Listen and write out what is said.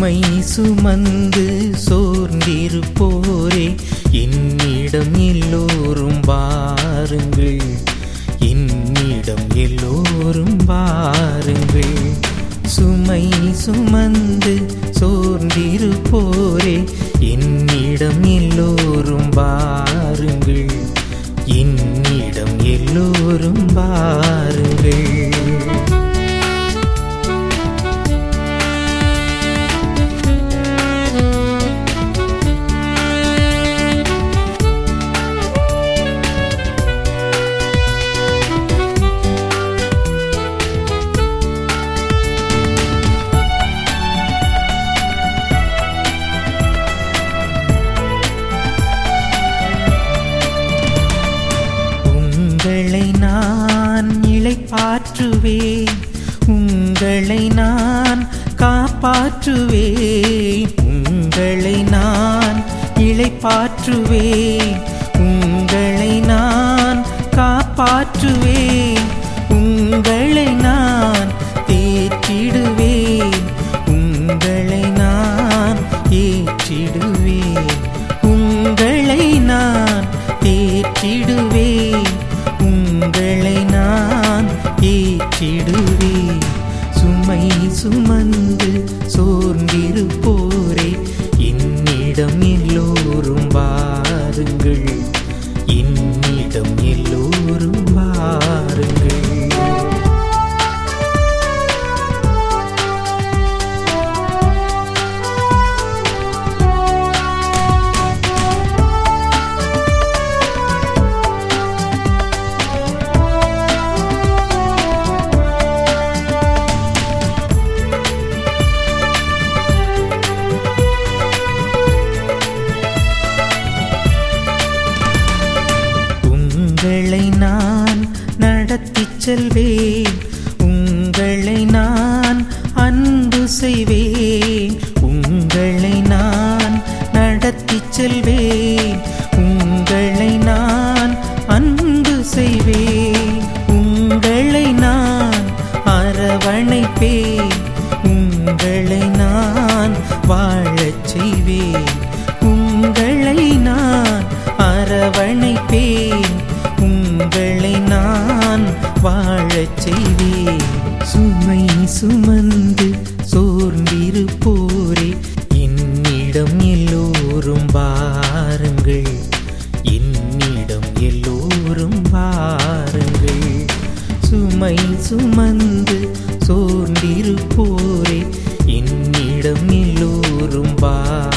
சுமை சுமந்து சோர்ந்திருப்போரே என்னிடம் எல்லோரும் வாருங்கள் என்னிடம் எல்லோரும் வாருங்கள் சுமை சுமந்து சோர்ந்திருப்போரே என்னிடம் எல்லோரும் வாருங்கள் என்னிடம் எல்லோரும் வாருங்கள் உங்களை நான் இளைப்பாற்றுவேன் உங்களை நான் காப்பாற்றுவேன் உங்களை நான் இளைப்பாற்றுவேன் உங்களை நான் காப்பாற்றுவேன் உங்களை நான் தேற்றிடுவேன் உங்களை நான் ஏற்றிடுவேன் உங்களை நான் தேற்றிடுவேன் உங்களை நான் ஏற்றிடுவேன் சுமை சுமந்து சோர்ந்திருப்போரே என்னிடம் எல்லோரும் வாருங்கள் என்னிடம் எல்லோரும் வாருங்கள் உங்களை நான் நடத்திச் செல்வேன் உங்களை நான் அன்பு செய்வேன் உங்களை நான் நடத்திச் செல்வேன் உங்களை நான் அன்பு செய்வேன் உங்களை நான் அரவணைப்பேன் உங்களை நான் வாழச் செய்வேன் உங்களை நான் அரவணைப்பேன் உங்களை நான் வாழச் செய்வேன் சுமை சுமந்து சோர்ந்திருப்போரே என்னிடம் எல்லோரும் வாருங்கள் என்னிடம் எல்லோரும் வாருங்கள் சுமை சுமந்து சோர்ந்திருப்போரே என்னிடம் எல்லோரும் வாருங்கள்